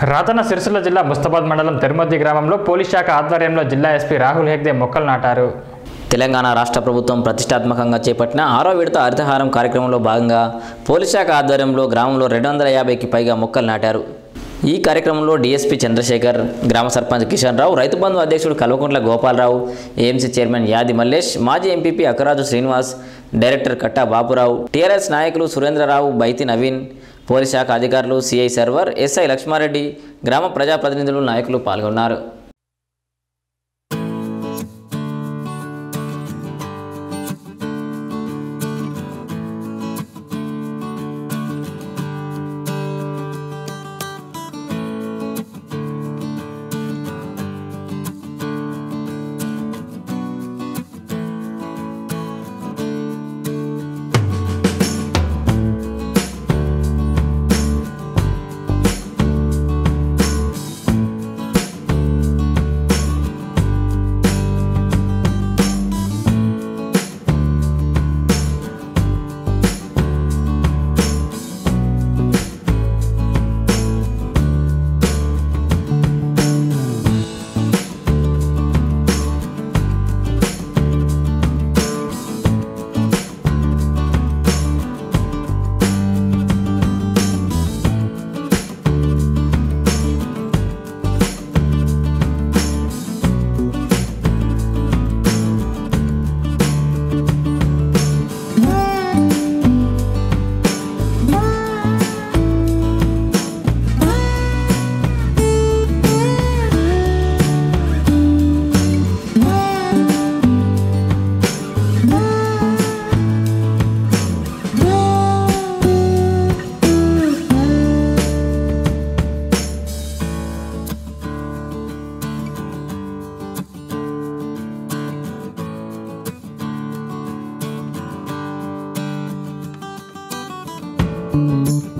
రాజన్న సిరిసిల్ల జిల్లా ముస్తాబాద్ మండలం తిరుమతి గ్రామంలో పోలీస్ శాఖ ఆధ్వర్యంలో జిల్లా ఎస్పీ రాహుల్ హెగ్దే మొక్కలు నాటారు తెలంగాణ రాష్ట్ర ప్రభుత్వం ప్రతిష్టాత్మకంగా చేపట్టిన ఆరో విడత హరితహారం కార్యక్రమంలో భాగంగా పోలీస్ శాఖ ఆధ్వర్యంలో గ్రామంలో రెండు వందల యాభైకి పైగా మొక్కలు నాటారు ఈ కార్యక్రమంలో డీఎస్పీ చంద్రశేఖర్ గ్రామ సర్పంచ్ కిషన్ రావు రైతు బంధు అధ్యక్షుడు కల్వకుంట్ల గోపాలరావు ఏఎంసీ చైర్మన్ యాది మల్లేష్ మాజీ MPP Akkaraju Srinivas director Katta Bapurao TRS నాయకులు సురేంద్రరావు బైతి నవీన్ పోలీస్ శాఖ అధికారులు సిఐ సర్వర్ ఎస్ఐ లక్ష్మారెడ్డి గ్రామ ప్రజాప్రతినిధులు నాయకులు పాల్గొన్నారు thank you